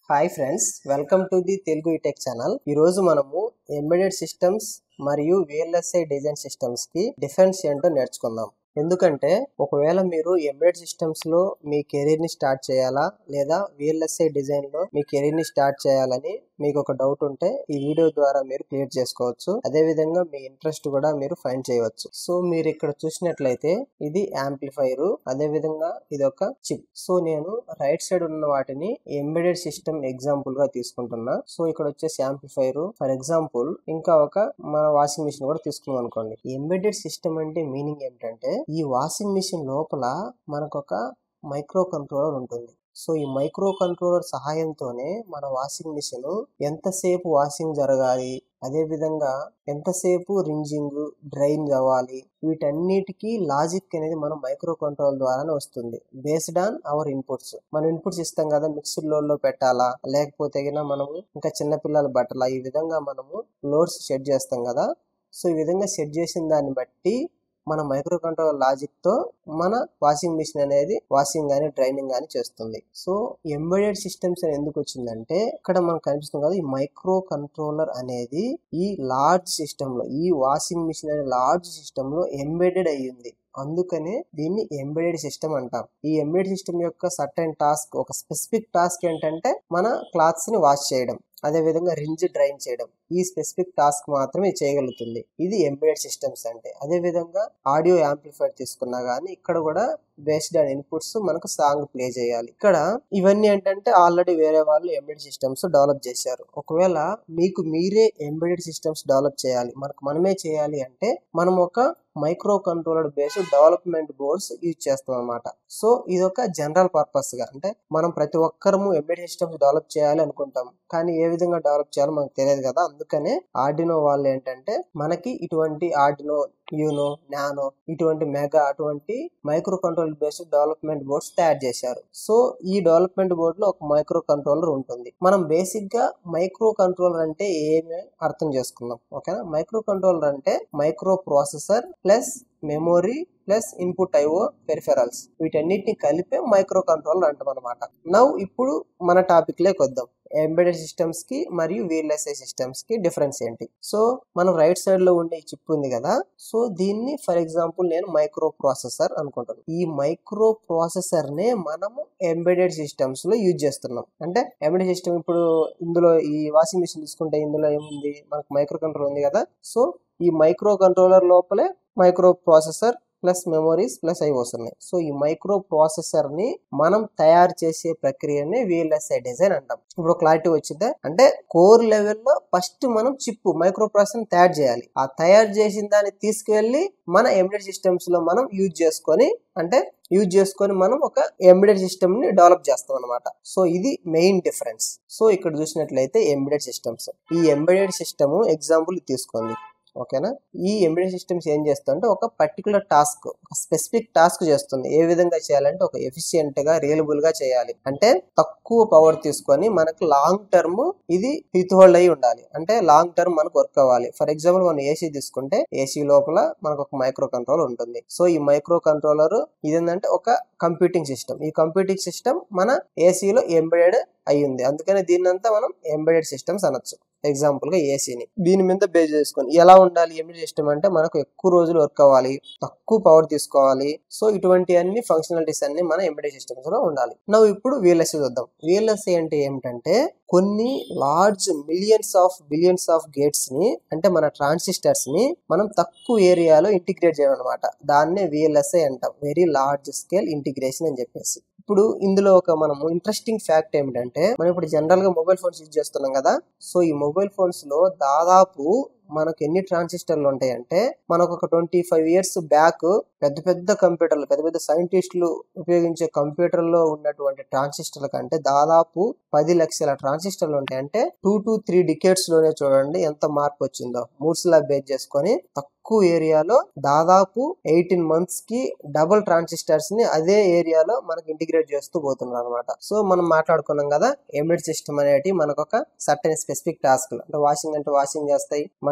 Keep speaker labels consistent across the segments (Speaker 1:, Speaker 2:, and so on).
Speaker 1: hi friends welcome to the Telugu tech channel ఈ రోజు మనము ఎంబెడెడ్ సిస్టమ్స్ మరియు విఎల్ఎస్ఐ డిజైన్ సిస్టమ్స్ కి డిఫరెన్స్ ఏంటో నేర్చుకుందాం ఎందుకంటే ఒకవేళ మీరు ఎంబెడెడ్ సిస్టమ్స్ లో మీ కెరీర్ ని స్టార్ట్ చేయాలా లేదా విఎల్ఎస్ఐ డిజైన్ లో మీ కెరీర్ ని స్టార్ట్ చేయాలని మీకు ఒక డౌట్ ఉంటే ఈ వీడియో ద్వారా మీరు క్లియర్ చేసుకోవచ్చు అదే విధంగా మీ ఇంట్రెస్ట్ కూడా మీరు ఫైండ్ చేయవచ్చు సో మీరు ఇక్కడ చూసినట్లయితే ఇది యాంప్లిఫైర్ అదే విధంగా ఇది ఒక చిప్ సో నేను రైట్ సైడ్ ఉన్న వాటిని ఎంబెడెడ్ సిస్టమ్ ఎగ్జాంపుల్ గా తీసుకుంటున్నా సో ఇక్కడ వచ్చేసి యాంప్లిఫైర్ ఫర్ ఎగ్జాంపుల్ ఇంకా ఒక మన వాషింగ్ మిషన్ కూడా తీసుకున్నాం అనుకోండి ఎంబెడెడ్ సిస్టమ్ అంటే మీనింగ్ ఏమిటంటే ఈ వాషింగ్ మిషన్ లోపల మనకు ఒక మైక్రో కంట్రోలర్ ఉంటుంది సో ఈ మైక్రో కంట్రోలర్ సహాయంతోనే మన వాషింగ్ మిషన్ ఎంతసేపు వాషింగ్ జరగాలి అదే విధంగా ఎంతసేపు రింజింగ్ డ్రైన్ అవ్వాలి వీటన్నిటికీ లాజిక్ అనేది మనం మైక్రో కంట్రోల్ ద్వారానే వస్తుంది బేస్డ్ ఆన్ అవర్ ఇన్పుట్స్ మనం ఇన్పుట్స్ ఇస్తాం కదా మిక్స్డ్ లోడ్ లో పెట్టాలా లేకపోతే గిన మనము ఇంకా చిన్నపిల్లల బట్టల ఈ విధంగా మనము లోడ్స్ సెట్ చేస్తాం కదా సో ఈ విధంగా సెట్ చేసిన దాన్ని బట్టి మన మైక్రో కంట్రోలర్ లాజిక్ తో మన వాషింగ్ మిషన్ అనేది వాషింగ్ గానీ డ్రైనింగ్ గానీ చేస్తుంది సో ఎంబెడెడ్ సిస్టమ్స్ అని ఎందుకు వచ్చిందంటే ఇక్కడ మనకు కనిపిస్తుంది కదా ఈ మైక్రో కంట్రోలర్ అనేది ఈ లార్జ్ సిస్టమ్ లో ఈ వాషింగ్ మిషన్ అనే లార్జ్ సిస్టమ్ లో ఎంబెడెడ్ అయ్యింది అందుకనే దీన్ని ఎంబెడెడ్ సిస్టమ్ అంటాం ఈ ఎంబెడెడ్ సిస్టమ్ యొక్క సర్టెన్ టాస్క్ ఒక స్పెసిఫిక్ టాస్క్ ఏంటంటే మన క్లాత్స్ ని వాష్ చేయడం అదే విధంగా రింజ్ డ్రైన్ చేయడం ఈ స్పెసిఫిక్ టాస్క్ మాత్రమే చేయగలుగుతుంది ఇది ఎంబెడెడ్ సిస్టమ్స్ అంటే అదే విధంగా ఆడియో యాంప్లిఫైర్ తీసుకున్నా గానీ ఇక్కడ కూడా బేస్డ్ ఆన్ ఇన్పుట్స్ మనకు సాంగ్ ప్లే చేయాలి ఇక్కడ ఇవన్నీ ఏంటంటే ఆల్రెడీ వేరే వాళ్ళు ఎంబెడెడ్ సిస్టమ్స్ డెవలప్ చేశారు ఒకవేళ మీకు మీరే ఎంబెడెడ్ సిస్టమ్స్ డెవలప్ చేయాలి మనకు మనమే చేయాలి అంటే మనం ఒక micro controller based development boards use చేస్తాం అనమాట సో ఇది ఒక జనరల్ పర్పస్ గా అంటే మనం ప్రతి ఒక్కరము ఎంబెడెడ్ సిస్టమ్స్ డెవలప్ చేయాలి అనుకుంటాం కానీ ఏ విధంగా డెవలప్ చేయాలో మనకు తెలియదు కదా అందుకనే ఆర్డినో వాళ్ళు ఏంటంటే మనకి ఇటువంటి ఆర్డినో యూనో నానో ఇటువంటి మెగా అటువంటి micro control based development boards తయారు చేశారు సో ఈ డెవలప్మెంట్ బోర్డ్ లో ఒక మైక్రో కంట్రోలర్ ఉంటుంది మనం బేసిక్ గా మైక్రో కంట్రోలర్ అంటే ఏమి అర్థం చేసుకుందాం ఓకేనా మైక్రో కంట్రోలర్ అంటే microprocessor plus memory plus input IO peripherals వీటన్నిటిని కలిపే మైక్రో కంట్రోలర్ అంటాం అనమాట నవ్ ఇప్పుడు మన టాపిక్ లేకి వద్దాం ఎంబెడెడ్ సిస్టమ్స్ కి మరియు విఎల్ఎస్ఐ సిస్టమ్స్ కి డిఫరెన్స్ ఏంటి సో మనం రైట్ సైడ్ లో ఉండే ఈ చిప్ ఉంది కదా సో దీన్ని ఫర్ ఎగ్జాంపుల్ నేను మైక్రో ప్రాసెసర్ అనుకుంటాను ఈ మైక్రో ప్రాసెసర్ నే మనము ఎంబెడెడ్ సిస్టమ్స్ లో యూజ్ చేస్తున్నాం అంటే ఎంబెడెడ్ సిస్టమ్ ఇప్పుడు ఇందులో ఈ వాషింగ్ మిషన్ తీసుకుంటే ఇందులో ఏముంది మనకు మైక్రో కంట్రోల్ ఉంది కదా సో ఈ మైక్రో కంట్రోలర్ లోపలే microprocessor plus memories plus అవి వస్తున్నాయి సో ఈ మైక్రో ప్రాసెసర్ ని మనం తయారు చేసే ప్రక్రియనే విఎల్ఎస్ఐ డిజైన్ అంటాం ఇప్పుడు క్లారిటీ వచ్చిందా అంటే కోర్ లెవెల్లో ఫస్ట్ మనం చిప్ మైక్రో ప్రాసెసర్ తయారు చేయాలి ఆ తయారు చేసిన దాన్ని తీసుకువెళ్ళి మన ఎంబెడెడ్ సిస్టమ్స్ లో మనం యూజ్ చేసుకొని అంటే యూజ్ చేసుకొని మనం ఒక ఎంబెడెడ్ సిస్టమ్ ని డెవలప్ చేస్తాం అనమాట సో ఇది మెయిన్ డిఫరెన్స్ సో ఇక్కడ చూసినట్లయితే ఎంబెడెడ్ సిస్టమ్స్ ఈ ఎంబెడెడ్ సిస్టమ్ ఎగ్జాంపుల్ తీసుకోండి ఓకేనా ఈ ఎంబెడెడ్ సిస్టమ్స్ ఏం చేస్తుంటే ఒక పర్టికులర్ టాస్క్ ఒక స్పెసిఫిక్ టాస్క్ చేస్తుంది ఏ విధంగా చేయాలంటే ఒక ఎఫిషియెంట్ గా రియలబుల్ గా చేయాలి అంటే తక్కువ పవర్ తీసుకొని మనకు లాంగ్ టర్మ్ ఇది హిత్ హోల్డ్ అయి ఉండాలి అంటే లాంగ్ టర్మ్ మనకు వర్క్ అవ్వాలి ఫర్ ఎగ్జాంపుల్ మనం ఏసీ తీసుకుంటే ఏసీ లోపల మనకు ఒక మైక్రో కంట్రోల్ ఉంటుంది సో ఈ మైక్రో కంట్రోలర్ ఇదేంటంటే ఒక కంప్యూటింగ్ సిస్టమ్ ఈ కంప్యూటింగ్ సిస్టమ్ మన ఏసీలో ఎంబెడెడ్ అయ్యింది అందుకని దీన్నంతా మనం ఎంబెడెడ్ సిస్టమ్స్ అనొచ్చు ఎగ్జాంపుల్ గా ఏసీని దీని మీద బేస్ చేసుకొని ఎలా ఉండాలి ఎంబెడెడ్ సిస్టమ్ అంటే మనకు ఎక్కువ రోజులు వర్క్ అవ్వాలి తక్కువ పవర్ తీసుకోవాలి సో ఇటువంటి అన్ని ఫంక్షనాలిటీస్ అన్ని మన ఎంబెడెడ్ సిస్టమ్స్ లో ఉండాలి నువ్వు ఇప్పుడు విఎల్ఎస్ఐ చూద్దాం విఎల్ఎస్ఐ అంటే ఏమిటంటే కొన్ని large millions of billions of gates ని అంటే మన ట్రాన్సిస్టర్స్ ని మనం తక్కువ ఏరియాలో ఇంటిగ్రేట్ చేయడం అనమాట దాన్నే విఎల్ఎస్ఐ అంటాం వెరీ లార్జ్ స్కేల్ ఇంటిగ్రేషన్ అని చెప్పేసి ఇప్పుడు ఇందులో ఒక మనము ఇంట్రెస్టింగ్ ఫ్యాక్ట్ ఏమిటంటే మనం ఇప్పుడు జనరల్ గా మొబైల్ ఫోన్స్ యూజ్ చేస్తున్నాం కదా సో ఈ మొబైల్ ఫోన్స్ లో దాదాపు మనకు ఎన్ని ట్రాన్సిస్టర్లు ఉంటాయంటే మనకు ఒక ట్వంటీ ఫైవ్ ఇయర్స్ బ్యాక్ పెద్ద పెద్ద కంప్యూటర్లు పెద్ద పెద్ద సైంటిస్టులు ఉపయోగించే కంప్యూటర్లో ఉన్నటువంటి ట్రాన్సిస్టర్ల కంటే దాదాపు పది లక్షల ట్రాన్సిస్టర్లు ఉంటాయి అంటే టూ టు త్రీ డికేట్స్ లోనే చూడండి ఎంత మార్పు వచ్చిందో మూడ్స్ లా బేస్ చేసుకొని తక్కువ ఏరియాలో దాదాపు ఎయిటీన్ మంత్స్ కి డబుల్ ట్రాన్సిస్టర్స్ ని అదే ఏరియాలో మనకి ఇంటిగ్రేట్ చేస్తూ పోతున్నారు అనమాట సో మనం మాట్లాడుకున్నాం కదా ఎంబెడ్ సిస్టమ్ అనేటి మనకు ఒక సర్టెన్ స్పెసిఫిక్ టాస్క్ అంటే వాషింగ్ అంటే వాషింగ్ చేస్తాయి మన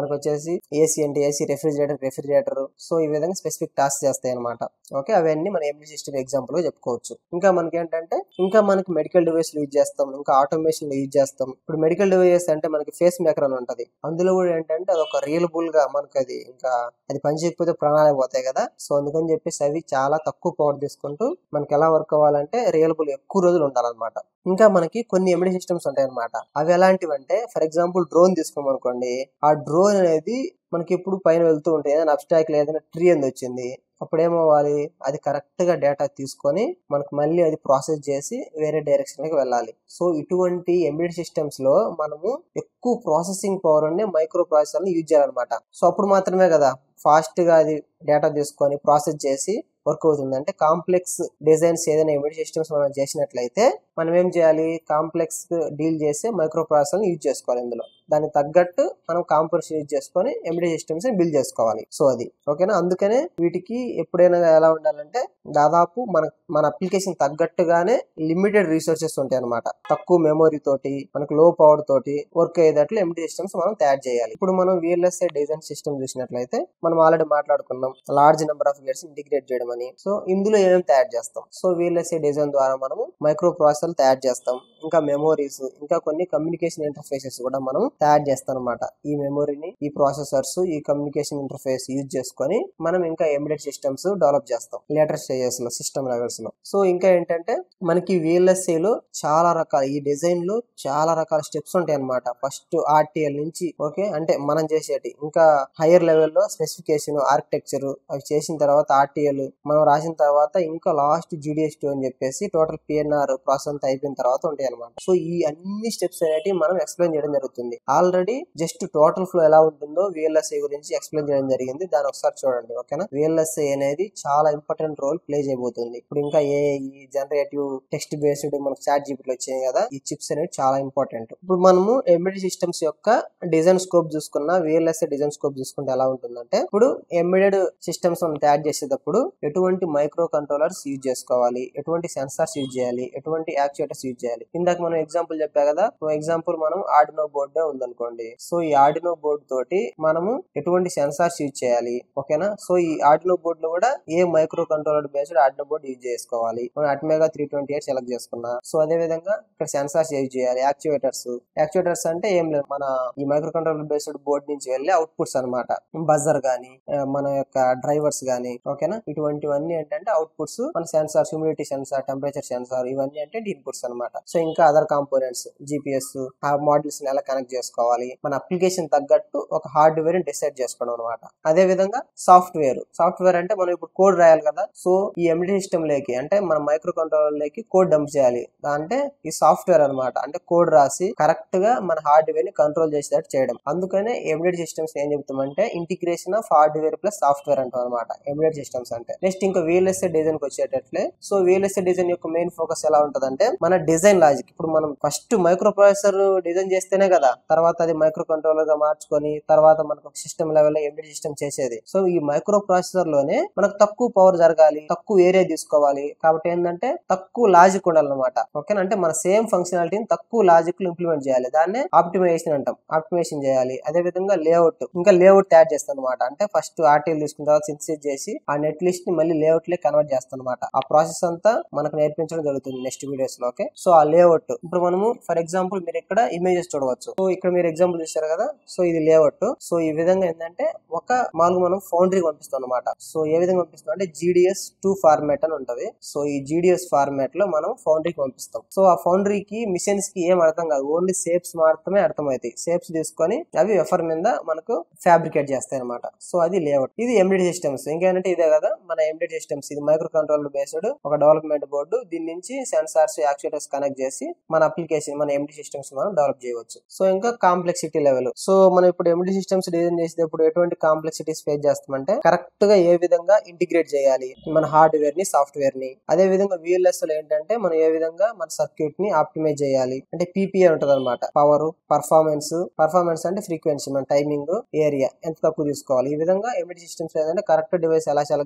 Speaker 1: మనకు వచ్చేసి ఏసీ అంటే ఏసీ రెఫ్రిజిరేటర్ రెఫ్రిజిరేటర్ సో ఈ విధంగా స్పెసిఫిక్ టాస్క్ చేస్తాయి అనమాట ఓకే అవన్నీ మన ఎంబెడెడ్ సిస్టమ్ ఎగ్జాంపుల్ గా చెప్పుకోవచ్చు ఇంకా మనకి ఏంటంటే ఇంకా మనకి మెడికల్ డివైస్ యూజ్ చేస్తాం ఇంకా ఆటోమేషన్ యూజ్ చేస్తాం ఇప్పుడు మెడికల్ డివైస్ అంటే మనకి ఫేస్ మేకర్ అని ఉంటది అందులో కూడా ఏంటంటే అది ఒక రియలబుల్ గా మనకి అది ఇంకా అది పనిచేయకపోతే ప్రాణాలు పోతాయి కదా సో అందుకని చెప్పేసి అవి చాలా తక్కువ పవర్ తీసుకుంటూ మనకి ఎలా వర్క్ అవ్వాలంటే రియలబుల్ ఎక్కువ రోజులు ఉండాలన్నమాట ఇంకా మనకి కొన్ని ఎంబెడెడ్ సిస్టమ్స్ ఉంటాయి అనమాట అవి ఎలాంటివి అంటే ఫర్ ఎగ్జాంపుల్ డ్రోన్ తీసుకున్నాం అనుకోండి ఆ డ్రోన్ అనేది మనకి ఎప్పుడు పైన వెళ్తూ ఉంటాయి ఏదైనా అబ్స్టాక్ ఏదైనా ట్రీ అని వచ్చింది అప్పుడు ఏమవ్వాలి అది కరెక్ట్ గా డేటా తీసుకొని మనకు మళ్ళీ అది ప్రాసెస్ చేసి వేరే డైరెక్షన్ కి వెళ్ళాలి సో ఇటువంటి ఎంబెడెడ్ సిస్టమ్స్ లో మనము ఎక్కువ ప్రాసెసింగ్ పవర్ ఉండే మైక్రో ప్రాసెసర్ యూజ్ చేయాలన్నమాట సో అప్పుడు మాత్రమే కదా ఫాస్ట్ గా అది డేటా తీసుకొని ప్రాసెస్ చేసి వర్క్ అవుతుంది అంటే కాంప్లెక్స్ డిజైన్స్ ఏదైనా ఎంబెడెడ్ సిస్టమ్స్ మనం చేసినట్లయితే మనం ఏం చేయాలి కాంప్లెక్స్ డీల్ చేసే మైక్రో ప్రాసెసర్ యూజ్ చేసుకోవాలి ఇందులో దానికి తగ్గట్టు మనం కాంపోనెంట్స్ యూజ్ చేసుకొని ఎంబెడెడ్ సిస్టమ్స్ బిల్డ్ చేసుకోవాలి సో అది ఓకేనా అందుకనే వీటికి ఎప్పుడైనా ఎలా ఉండాలంటే దాదాపు మన మన అప్లికేషన్ తగ్గట్టుగానే లిమిటెడ్ రీసోర్సెస్ ఉంటాయి అనమాట తక్కువ మెమొరీ తోటి మనకు లో పవర్ తోటి వర్క్ అయ్యేటట్లు ఎంబెడెడ్ సిస్టమ్స్ మనం తయారు చేయాలి ఇప్పుడు మనం విఎల్ఎస్ఐ డిజైన్ సిస్టమ్ చూసినట్లయితే మనం ఆల్రెడీ మాట్లాడుకున్నాం large number of gates integrate చేయడం అని సో ఇందులో ఏమేమి తయారు చేస్తాం సో విఎల్ఎస్ఐ డిజైన్ ద్వారా మనము మైక్రో ప్రాసెసర్ తయారు చేస్తాం ఇంకా మెమోరీస్ ఇంకా కొన్ని కమ్యూనికేషన్ ఇంటర్ఫేసెస్ కూడా మనం తయారు చేస్తాం అనమాట ఈ మెమొరీని ఈ ప్రాసెసర్స్ ఈ కమ్యూనికేషన్ ఇంటర్ఫేస్ యూజ్ చేసుకొని మనం ఇంకా ఎంబెడెడ్ సిస్టమ్స్ డెవలప్ చేస్తాం లేటర్ స్టేజెస్ లో సిస్టమ్ లెవెల్స్ లో సో ఇంకా ఏంటంటే మనకి VLSI లో చాలా రకాల ఈ డిజైన్ లో చాలా రకాల స్టెప్స్ ఉంటాయి అనమాట ఫస్ట్ ఆర్టీఎల్ నుంచి ఓకే అంటే మనం చేసేటి ఇంకా హైయర్ లెవెల్లో స్పెసిఫికేషన్ ఆర్కిటెక్చర్ అవి చేసిన తర్వాత ఆర్టీఎల్ మనం రాసిన తర్వాత ఇంకా లాస్ట్ జీడిఎస్ అని చెప్పేసి టోటల్ పిఎన్ఆర్ ప్రాసెస్ అంతా అయిపోయిన తర్వాత ఉంటాయి అనమాట సో ఈ అన్ని స్టెప్స్ అనేటివి మనం ఎక్స్ప్లెయిన్ చేయడం జరుగుతుంది ఆల్రెడీ జస్ట్ టోటల్ ఫ్లో ఎలా ఉంటుందో విఎల్ఎస్ఐ గురించి ఎక్స్ప్లెయిన్ చేయడం జరిగింది దాని ఒకసారి చూడండి ఓకేనా విఎల్ఎస్ఐ అనేది చాలా ఇంపార్టెంట్ రోల్ ప్లే చేయబోతుంది ఇప్పుడు ఇంకా ఏ ఈ జనరేటివ్ టెక్స్ట్ బేస్డ్ మనకు చాట్ జీపీటీలు వచ్చాయి కదా ఈ చిప్స్ అనేవి చాలా ఇంపార్టెంట్ ఇప్పుడు మనము ఎంబెడెడ్ సిస్టమ్స్ యొక్క డిజైన్ స్కోప్ చూసుకున్న విఎల్ఎస్ఐ డిజైన్ స్కోప్ చూసుకుంటే ఎలా ఉంటుందంటే ఇప్పుడు ఎంబెడెడ్ సిస్టమ్స్ మనం తయారు చేసేటప్పుడు ఎటువంటి మైక్రో కంట్రోలర్స్ యూజ్ చేసుకోవాలి ఎటువంటి సెన్సార్స్ యూజ్ చేయాలి ఎటువంటి యాక్చుయేటర్స్ యూజ్ చేయాలి ఇందాక మనం ఎగ్జాంపుల్ చెప్పా కదా ఎగ్జాంపుల్ మనం ఆర్డినో బోర్డే ఉందనుకోండి సో ఈ ఆర్డినో బోర్డు తోటి మనము ఎటువంటి సెన్సార్స్ యూజ్ చేయాలి ఓకేనా సో ఈ ఆర్డినో బోర్డు లో కూడా ఏ micro controller based Arduino board use చేసుకోవాలి మనం ATmega three twenty eight select చేసుకున్నా సో అదే విధంగా ఇక్కడ సెన్సార్స్ యూజ్ చేయాలి యాక్చుయేటర్స్ యాక్చుయేటర్స్ అంటే ఏం లేదు మన ఈ మైక్రో కంట్రోలర్ బేస్డ్ బోర్డు నుంచి వెళ్ళి అవుట్పుట్స్ అనమాట బజర్ గానీ ఆ, మన యొక్క డ్రైవర్స్ గానీ ఓకేనా ఇటువంటివన్నీ ఏంటంటే అవుట్పుట్స్ మన sensor humidity sensor temperature sensor ఇవన్నీ అంటే ఇన్పుట్స్ అనమాట సో ఇంకా అదర్ కాంపోనెంట్స్ జిపిఎస్ ఆ మాడ్యూల్స్ ని ఎలా కనెక్ట్ చేసుకోవాలి మన అప్లికేషన్ తగ్గట్టు ఒక హార్డ్వేర్ ని డిసైడ్ చేసుకోవడం అనమాట అదే విధంగా సాఫ్ట్వేర్ సాఫ్ట్వేర్ అంటే మనం ఇప్పుడు కోడ్ రాయాలి కదా సో ఈ ఎంబెడెడ్ సిస్టమ్ లేకి అంటే మన మైక్రో కంట్రోలర్ లేకి కోడ్ డంప్ చేయాలి అంటే ఈ సాఫ్ట్వేర్ అన్నమాట అంటే కోడ్ రాసి కరెక్ట్ గా మన హార్డ్వేర్ ని కంట్రోల్ చేసేటట్టు చేయడం అందుకనే ఎంబెడెడ్ సిస్టమ్స్ ఏం చెప్తామంటే integration of hardware plus software అంటాం అనమాట ఎంబెడెడ్ సిస్టమ్స్ అంటే నెక్స్ట్ ఇంకా VLSI డిజైన్ కి వచ్చేటట్లే సో VLSI డిజైన్ యొక్క మెయిన్ ఫోకస్ ఎలా ఉంటదంటే మన డిజైన్ లాజిక్ ఇప్పుడు మనం ఫస్ట్ మైక్రో ప్రాసెసర్ డిజైన్ చేస్తేనే కదా తర్వాత అది మైక్రో కంట్రోలర్ గా మార్చుకొని తర్వాత మనకు ఒక సిస్టమ్ లెవెల్ లో ఎంబెడెడ్ సిస్టమ్ చేసేది సో ఈ మైక్రో ప్రాసెసర్ లోనే మనకు తక్కువ పవర్ జరగాలి తక్కువ ఏరియా తీసుకోవాలి కాబట్టి ఏంటంటే తక్కువ లాజిక్ ఉండాలన్నమాట ఓకేనా అంటే మన సేమ్ ఫంక్షనాలిటీని తక్కువ లాజిక్ లో ఇంప్లిమెంట్ చేయాలి దాన్నే ఆప్టిమైజేషన్ అంటాం ఆప్టిమైజేషన్ చేయాలి అదే విధంగా లేఅవుట్ ఇంకా లేఅవుట్ తయారు చేస్తాం అనమాట అంటే ఫస్ట్ ఆర్టీఎల్ తీసుకున్న తర్వాత సింథసిస్ చేసి ఆ నెట్ లిస్ట్ ని మళ్ళీ లేఅవుట్ లే కన్వర్ట్ చేస్తాం అనమాట ఆ ప్రాసెస్ అంతా మనకు నేర్పించడం జరుగుతుంది నెక్స్ట్ వీడియోస్ లో ఓకే సో ఆ లేఅవుట్ ఇప్పుడు మనము ఫర్ ఎగ్జాంపుల్ మీరు ఇక్కడ ఇమేజెస్ చూడవచ్చు సో ఇక్కడ మీరు ఎగ్జాంపుల్ చూసారు కదా సో ఇది లేఅవుట్ సో ఈ విధంగా ఏంటంటే ఒక మామూలుగా మనం ఫౌండరీ పంపిస్తాం అనమాట సో ఏ విధంగా పంపిస్తాం అంటే జీడిఎస్ టూ ఫార్మాట్ అని ఉంటది సో ఈ జీడిఎస్ ఫార్మాట్ లో మనం ఫౌండరీకి పంపిస్తాం సో ఆ ఫౌండరీకి మిషన్స్ కి ఏం అర్థం కాదు ఓన్లీ సేప్స్ మాత్రమే అర్థమవుతాయి సేప్స్ తీసుకొని అవి ఎఫర్ మీద మనకు ఫ్యాబ్రికేట్ చేస్తాయి అనమాట సో అది లేఅవుట్ ఇది ఎంబెడెడ్ సిస్టమ్స్ ఇంకేంటంటే ఇదే కదా మన ఎంబెడెడ్ సిస్టమ్స్ ఇది మైక్రో కంట్రోలర్ బేస్డ్ ఒక డెవలప్మెంట్ బోర్డు దీని నుంచి సెన్సార్స్ యాక్చుయేటర్స్ కనెక్ట్ చేసి మన అప్లికేషన్ మన ఎండి సిస్టమ్స్ మనం డెవలప్ చేయవచ్చు సో ఇంకా కాంప్లెక్సిటీ లెవెల్ సో మనం ఇప్పుడు ఎండి సిస్టమ్స్ డిజైన్ చేసేటప్పుడు ఎటువంటి కాంప్లెక్సిటీస్ ఫేస్ చేస్తామంటే కరెక్ట్ గా ఏ విధంగా ఇంటిగ్రేట్ చేయాలి మన హార్డ్వేర్ ని సాఫ్ట్వేర్ ని అదే విధంగా విఎల్ఎస్ లో ఏంటంటే మనం ఏ విధంగా మన సర్క్యూట్ ని ఆప్టిమైజ్ చేయాలి అంటే పీపీఏ ఉంటది అనమాట పవర్ పర్ఫార్మెన్స్ పర్ఫార్మెన్స్ అంటే ఫ్రీక్వెన్సీ మన టైమింగ్ ఏరియా ఎంత తక్కువ తీసుకోవాలి ఈ విధంగా ఎంబెడెడ్ సిస్టమ్స్ ఏంటంటే కరెక్ట్ డివైస్ ఎలా సెలెక్ట్ చేసుకోవాలి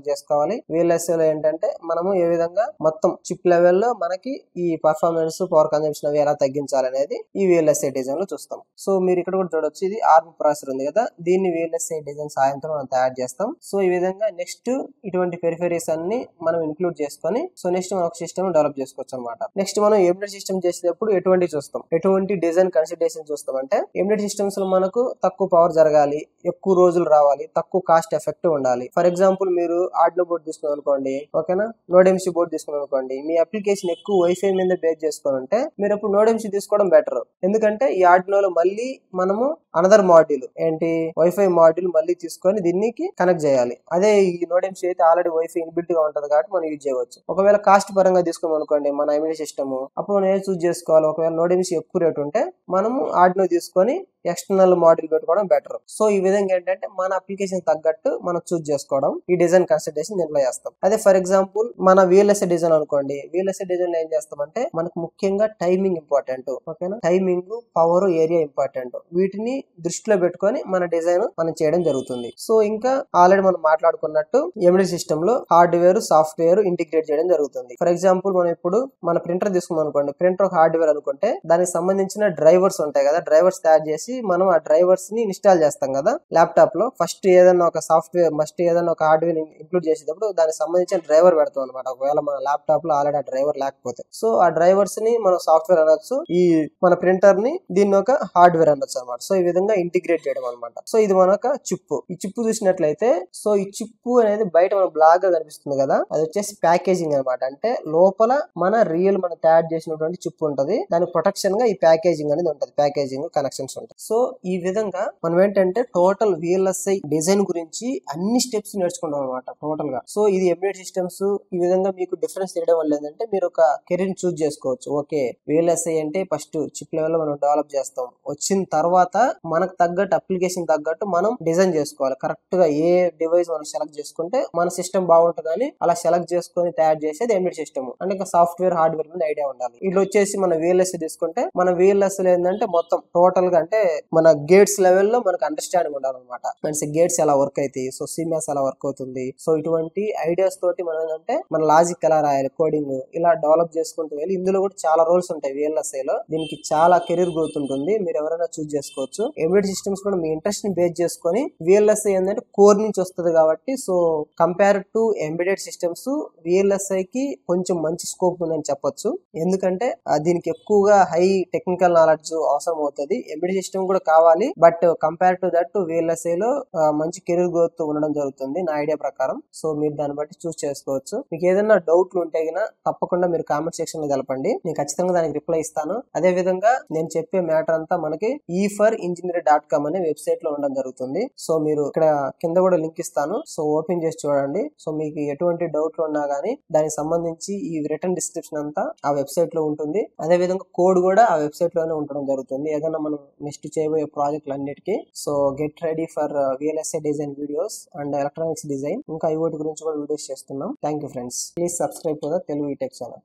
Speaker 1: చేసుకోవాలి VLSI లో ఏంటంటే మనము ఏ విధంగా మొత్తం చిప్ లెవెల్లో మనకి ఈ పర్ఫార్మెన్స్ పవర్ కన్జంప్షన్ అవి ఎలా తగ్గించాలి అనేది ఈ VLSI డిజైన్ లో చూస్తాం సో మీరు ఇక్కడ కూడా చూడొచ్చు ఇది ఆర్మ్ ప్రాసెసర్ ఉంది కదా దీన్ని VLSI డిజైన్ సాయంత్రం మనం తయారు చేస్తాం సో ఈ విధంగా నెక్స్ట్ ఇటువంటి పెరిఫెరీస్ అన్ని మనం ఇంక్లూడ్ చేసుకొని సో నెక్స్ట్ మనం ఒక సిస్టమ్ డెవలప్ చేసుకోవచ్చు అనమాట నెక్స్ట్ మనం ఎంబెడెడ్ సిస్టమ్ చేసేటప్పుడు ఎటువంటి చూస్తాం ఎటువంటి డిజైన్ కన్సిడరేషన్ చూస్తాం అంటే ఎంబెడెడ్ సిస్టమ్స్ లో మనకు తక్కువ పవర్ జరగాలి ఎక్కువ రోజులు రావాలి తక్కువ కాస్ట్ ఎఫెక్ట్ ఉండాలి ఫర్ ఎగ్జాంపుల్ మీరు ఆర్డినో బోర్డ్ తీసుకున్నాం అనుకోండి ఓకేనా నోడెంసీ బోర్డ్ తీసుకున్నాం అనుకోండి మీ అప్లికేషన్ ఎక్కువ వైఫై మీద బేస్ చేసుకొని ఉంటే మీరు అప్పుడు నోడెంసీ తీసుకోవడం బెటర్ ఎందుకంటే ఈ ఆర్డినోలో మళ్ళీ మనము అనదర్ మాడ్యూల్ ఏంటి వైఫై మాడ్యూల్ మళ్ళీ తీసుకొని దీనికి కనెక్ట్ చేయాలి అదే ఈ నోడెంసీ అయితే ఆల్రెడీ వైఫై ఇన్బిల్ట్ గా ఉంటది కాబట్టి మనం యూజ్ చేయవచ్చు ఒకవేళ కాస్ట్ పరంగా తీసుకోమనుకోండి అనుకోండి మన ఐమిడి సిస్టమ్ అప్పుడు మనం ఏం చూస్ చేసుకోవాలి ఒకవేళ నోడెంసీ ఎక్కువ రేట్ ఉంటే మనము ఆర్డినో తీసుకొని ఎక్స్టర్నల్ మోడల్ పెట్టుకోవడం బెటర్ సో ఈ విధంగా ఏంటంటే మన అప్లికేషన్ తగ్గట్టు మనం చూస్ చేసుకోవడం ఈ డిజైన్ కన్సిడరేషన్ దీంట్లో చేస్తాం అదే ఫర్ ఎగ్జాంపుల్ మన విఎల్ఎస్ఏ డిజైన్ అనుకోండి విఎల్ఎస్ఏ డిజైన్ లో ఏం చేస్తామంటే మనకు ముఖ్యంగా టైమింగ్ ఇంపార్టెంట్ ఓకేనా టైమింగ్ పవర్ ఏరియా ఇంపార్టెంట్ వీటిని దృష్టిలో పెట్టుకొని మన డిజైన్ మనం చేయడం జరుగుతుంది సో ఇంకా ఆల్రెడీ మనం మాట్లాడుకున్నట్టు ఎండి సిస్టమ్ లో హార్డ్వేర్ సాఫ్ట్వేర్ ఇంటిగ్రేట్ చేయడం జరుగుతుంది ఫర్ ఎగ్జాంపుల్ మనం ఇప్పుడు మన ప్రింటర్ తీసుకున్నాం అనుకోండి ప్రింటర్ హార్డ్వేర్ అనుకుంటే దానికి సంబంధించిన డ్రైవర్స్ ఉంటాయి కదా డ్రైవర్స్ తయారు చేసి మనం ఆ డ్రైవర్స్ ని ఇన్స్టాల్ చేస్తాం కదా ల్యాప్టాప్ లో ఫస్ట్ ఏదైనా ఒక సాఫ్ట్వేర్ ఫస్ట్ ఏదైనా ఒక హార్డ్వేర్ ఇంక్లూడ్ చేసేటప్పుడు దానికి సంబంధించిన డ్రైవర్ పెడతాం అనమాట ఒకవేళ మన ల్యాప్టాప్ లో ఆల్రెడీ ఆ డ్రైవర్ లేకపోతే సో ఆ డ్రైవర్స్ ని మనం సాఫ్ట్వేర్ అనొచ్చు ఈ మన ప్రింటర్ ని దీన్ని ఒక హార్డ్వేర్ అనొచ్చు అనమాట సో ఈ విధంగా ఇంటిగ్రేట్ చేయడం అనమాట సో ఇది మన ఒక చిప్పు ఈ చిప్పు చూసినట్లయితే సో ఈ చిప్పు అనేది బయట మన బ్లాక్ గా కనిపిస్తుంది కదా అది వచ్చేసి ప్యాకేజింగ్ అనమాట అంటే లోపల మన రియల్ మనం తయారు చేసినటువంటి చిప్ ఉంటది దాని ప్రొటెక్షన్ గా ఈ ప్యాకేజింగ్ అనేది ఉంటది ప్యాకేజింగ్ కనెక్షన్స్ ఉంటాయి సో ఈ విధంగా మనం ఏంటంటే టోటల్ విఎల్ఎస్ఐ డిజైన్ గురించి అన్ని స్టెప్స్ నేర్చుకుంటాం అనమాట టోటల్ గా సో ఇది ఎంబెడెడ్ సిస్టమ్స్ ఈ విధంగా మీకు డిఫరెన్స్ తెలియడం వల్ల ఏంటంటే మీరు ఒక కెరీర్ చూస్ చేసుకోవచ్చు ఓకే విఎల్ఎస్ఐ అంటే ఫస్ట్ చిప్ లెవెల్ లో మనం డెవలప్ చేస్తాం వచ్చిన తర్వాత మనకు తగ్గట్టు అప్లికేషన్ తగ్గట్టు మనం డిజైన్ చేసుకోవాలి కరెక్ట్ గా ఏ డివైస్ మనం సెలెక్ట్ చేసుకుంటే మన సిస్టమ్ బాగుంటుందని అలా సెలెక్ట్ చేసుకొని తయారు చేసేది ఎంబెడ్ సిస్టమ్ అంటే ఇంకా సాఫ్ట్వేర్ హార్డ్వేర్ మీద ఐడియా ఉండాలి ఇట్లా వచ్చేసి మన విఎల్ఎస్ తీసుకుంటే మన విఎల్ఎస్ లో ఏంటంటే మొత్తం టోటల్ గా అంటే మన గేట్స్ లెవెల్ లో మనకు అండర్స్టాండింగ్ ఉండాలన్నమాట మనకి గేట్స్ ఎలా వర్క్ అవుతాయి సో సిమ్యాస్ ఎలా వర్క్ అవుతుంది సో ఇటువంటి ఐడియాస్ తోటి మనం ఏంటంటే మన లాజిక్ ఎలా రాయాలి కోడింగ్ ఇలా డెవలప్ చేసుకుంటూ వెళ్ళి ఇందులో కూడా చాలా రోల్స్ ఉంటాయి విఎల్ఎస్ఐ లో దీనికి చాలా కెరీర్ గ్రోత్ ఉంటుంది మీరు ఎవరైనా చూస్ చేసుకోవచ్చు ఎంబెడ్ సిస్టమ్స్ కూడా మీ ఇంట్రెస్ట్ ని బేస్ చేసుకొని విఎల్ఎస్ఐ ఏంటంటే కోర్ నుంచి వస్తుంది కాబట్టి so compare to embedded systems VLSI కి కొంచెం మంచి స్కోప్ ఉందని చెప్పొచ్చు ఎందుకంటే ఆ, దీనికి ఎక్కువగా హై టెక్నికల్ నాలెడ్జ్ అవసరం అవుతుంది ఎంబెడెడ్ సిస్టమ్ కూడా కావాలి but compare to that VLSI లో ఆ, మంచి కెరీర్ గ్రోత్ ఉండడం జరుగుతుంది నా ఐడియా ప్రకారం సో మీరు దాన్ని బట్టి చూస్ చేసుకోవచ్చు మీకు ఏదైనా డౌట్లు ఉంటే గిన తప్పకుండా మీరు కామెంట్ సెక్షన్ లో తెలపండి నేను ఖచ్చితంగా దానికి రిప్లై ఇస్తాను అదే విధంగా నేను చెప్పే మ్యాటర్ అంతా మనకి ఈ ఫర్ ఇంజనీర్ డాట్ కామ్ అనే వెబ్సైట్ లో ఉండడం జరుగుతుంది సో మీరు ఇక్కడ కింద కూడా లింక్ ఇస్తాను సో ఓపెన్ చేసి చూడండి సో మీకు ఎటువంటి డౌట్లు ఉన్నా గానీ దానికి సంబంధించి ఈ రిటర్న్ డిస్క్రిప్షన్ అంతా ఆ వెబ్సైట్ లో ఉంటుంది అదే విధంగా కోడ్ కూడా ఆ వెబ్సైట్ లోనే ఉండడం జరుగుతుంది ఏదైనా మనం నెక్స్ట్ చేయబోయే ప్రాజెక్టులు అన్నిటికీ so get ready for VLSI design videos and electronics design ఇంకా ఐఓటి గురించి కూడా వీడియోస్ చేస్తున్నాం thank you friends please subscribe to the Telugu tech channel